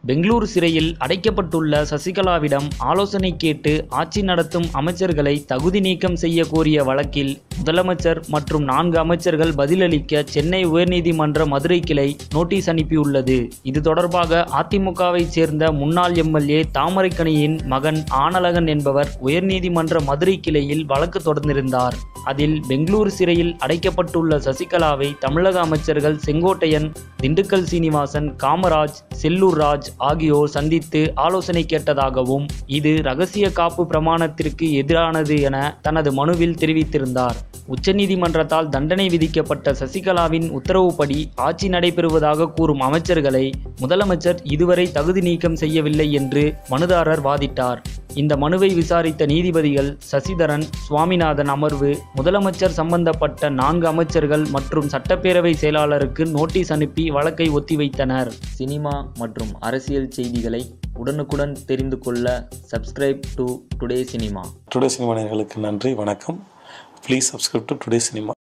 பெங்களூரு சிறையில் அடைக்கப்பட்டுள்ள சசிகலாவிடம் ஆலோசனை கேட்டு ஆட்சி நடத்தும் அமைச்சர்களை தகுதி நீக்கம் செய்ய கோரிய வழக்கில் முதலமைச்சர் மற்றும் நான்கு அமைச்சர்கள் பதிலளிக்க சென்னை உயர்நீதிமன்ற மதுரை கிளை நோட்டீஸ் அனுப்பியுள்ளது இது தொடர்பாக அதிமுகவைச் சேர்ந்த முன்னாள் எம்எல்ஏ தாமரைக்கணியின் மகன் ஆனழகன் என்பவர் உயர்நீதிமன்ற மதுரை கிளையில் வழக்கு தொடர்ந்திருந்தார் அதில் பெங்களூரு சிறையில் அடைக்கப்பட்டுள்ள சசிகலாவை தமிழக அமைச்சர்கள் செங்கோட்டையன் திண்டுக்கல் சீனிவாசன் காமராஜ் செல்லூர் ராஜ் ஆகியோர் சந்தித்து ஆலோசனை கேட்டதாகவும் இது ரகசிய காப்பு பிரமாணத்திற்கு எதிரானது என தனது மனுவில் தெரிவித்திருந்தார் உச்சநீதிமன்றத்தால் தண்டனை விதிக்கப்பட்ட சசிகலாவின் உத்தரவுப்படி ஆட்சி நடைபெறுவதாக கூறும் அமைச்சர்களை முதலமைச்சர் இதுவரை தகுதி நீக்கம் செய்யவில்லை என்று மனுதாரர் வாதிட்டார் இந்த மனுவை விசாரித்த நீதிபதிகள் சசிதரன் சுவாமிநாதன் அமர்வு முதலமைச்சர் சம்பந்தப்பட்ட நான்கு அமைச்சர்கள் மற்றும் சட்டப்பேரவை செயலாளருக்கு நோட்டீஸ் அனுப்பி வழக்கை ஒத்திவைத்தனர் சினிமா மற்றும் அரசியல் செய்திகளை உடனுக்குடன் தெரிந்து கொள்ள subscribe to today cinema today cinema நேயர்களுக்கு நன்றி வணக்கம் please subscribe to today cinema